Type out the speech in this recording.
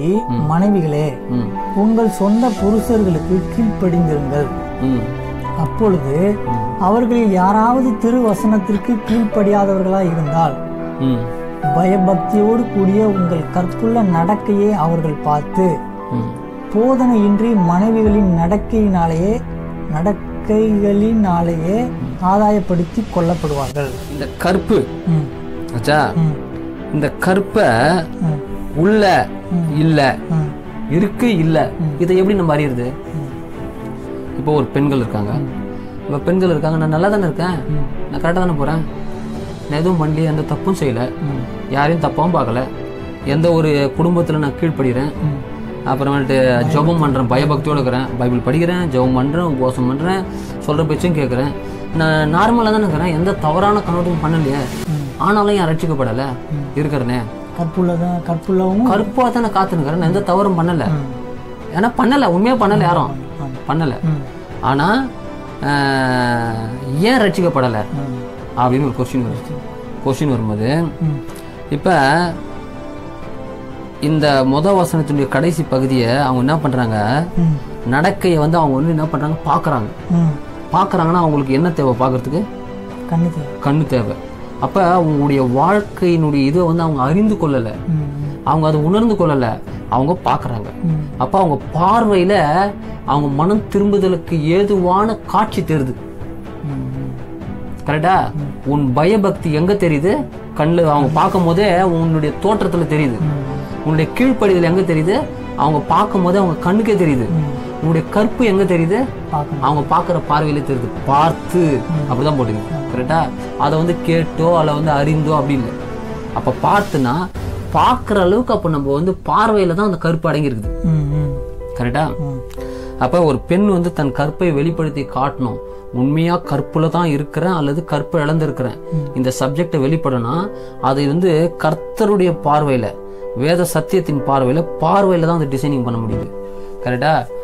மனைவிகளே ம் உங்கள் சொந்த புருஷர்களுக்கு கீழ்ப்படிந்திருங்கள் ம் அப்பொழுது அவர்களில் யாராவது திருவசனத்திற்கு கீழ்ப்படியாதவர்களாய் இருந்தால் ம் பயபக்தியோடு கூடிய உங்கள் கற்புள்ள நடக்கையை அவர்கள் பார்த்து ம் போதனையின்றி மனைவிகளின் நடக்கையினாலேயே நடக்கைகளினாலேயே ஆதாயப்படுத்தி கொல்லப்படுவார்கள் இந்த கற்பு ம், ஆச்சா ம், இந்த கற்பை ம், உள்ள இல்ல ம், இருக்கு இல்ல இதை எப்படி நம்ம அறியறது இப்போ ஒரு பெண்கள் இருக்காங்க இப்போ பெண்கள் இருக்காங்க நான் நல்லா தானே இருக்கேன் நான் கரெக்டாக தானே போறேன் நான் எதுவும் பண்ணலையே எந்த தப்பும் செய்யல ம், யாரையும் தப்பாவும் பார்க்கல எந்த ஒரு குடும்பத்துல நான் கீழ்ப்படுகிறேன் ம், அப்புறமேட்டு ஜெபம் பண்றேன் பயபக்தியோட இருக்கிறேன் பைபிள் படிக்கிறேன் ஜெபம் பண்றேன் உபவாசம் பண்றேன் சொல்ற பேச்சும் கேட்குறேன் நான் நார்மலாக தானே இருக்கிறேன் எந்த தவறான கண்ணோட்டமும் பண்ணலையே ஆனாலும் என் ரட்சிக்கப்படலை இருக்கிறனே கற்புள்ளதான் கற்புள்ளவும் கருப்பாக தான் நான் காத்துனுக்கிறேன் நான் எந்த தவறும் பண்ணல ம், ஏன்னா பண்ணல உண்மையா பண்ணல யாரும் ஆமா. பண்ணல ம், ஆனா ஆஹ், ஏன் ரட்சிக்கப்படலை ம், அப்படின்னு ஒரு கொஸ்டின் வருது கொஸ்டின் வரும்போது ம், இப்போ இந்த முத வசனத்தினுடைய கடைசி பகுதியை அவங்க என்ன பண்றாங்க ம், நடக்கையை வந்து அவங்க வந்து என்ன பண்றாங்க பார்க்கறாங்க ம். பார்க்கறாங்கன்னா அவங்களுக்கு என்ன தேவை பார்க்கறதுக்கு கண்ணு தேவை. கண்ணு தேவை அப்ப அவங்களுடைய வாழ்க்கையினுடைய இதை வந்து அவங்க அறிந்து கொள்ளல ம், அவங்க அதை உணர்ந்து கொள்ளல அவங்க பார்க்கறாங்க ம், அப்ப அவங்க பார்வையில அவங்க மனம் திரும்புதலுக்கு ஏதுவான காட்சி தெரியுது ம், ம். கரெக்டா உன் பயபக்தி எங்க தெரியுது கண்ணில் அவங்க பார்க்கும் போதே உன்னுடைய தோற்றத்துல தெரியுது உன்னுடைய கீழ்ப்படிதல் எங்க தெரியுது அவங்க பார்க்கும் போதே அவங்க கண்ணுக்கே தெரியுது உன்னுடைய கற்பு எங்க தெரியுது பார்க்கணும் அவங்க பார்க்குற பார்வையில தெரியுது பார்த்து அப்படிதான் போட்டுங்க கரெக்டா அதை வந்து கேட்டோ அல்ல வந்து அறிந்தோ அப்படி இல்லை அப்ப பார்த்துனா பார்க்குற அளவுக்கு அப்போ நம்ம வந்து பார்வையில தான் அந்த கருப்பு அடங்கியிருக்குது ம், ம், கரெக்டா ம். அப்ப ஒரு பெண் வந்து தன் கற்பை வெளிப்படுத்தி காட்டணும் உண்மையா கற்புல தான் இருக்கிறேன் அல்லது கற்பை இழந்திருக்கிறேன் இந்த சப்ஜெக்டை வெளிப்படணும் அதை வந்து கர்த்தருடைய பார்வையில வேத சத்தியத்தின் பார்வையில பார்வையில தான் அந்த டிசைனிங் பண்ண முடியுது கரெக்டா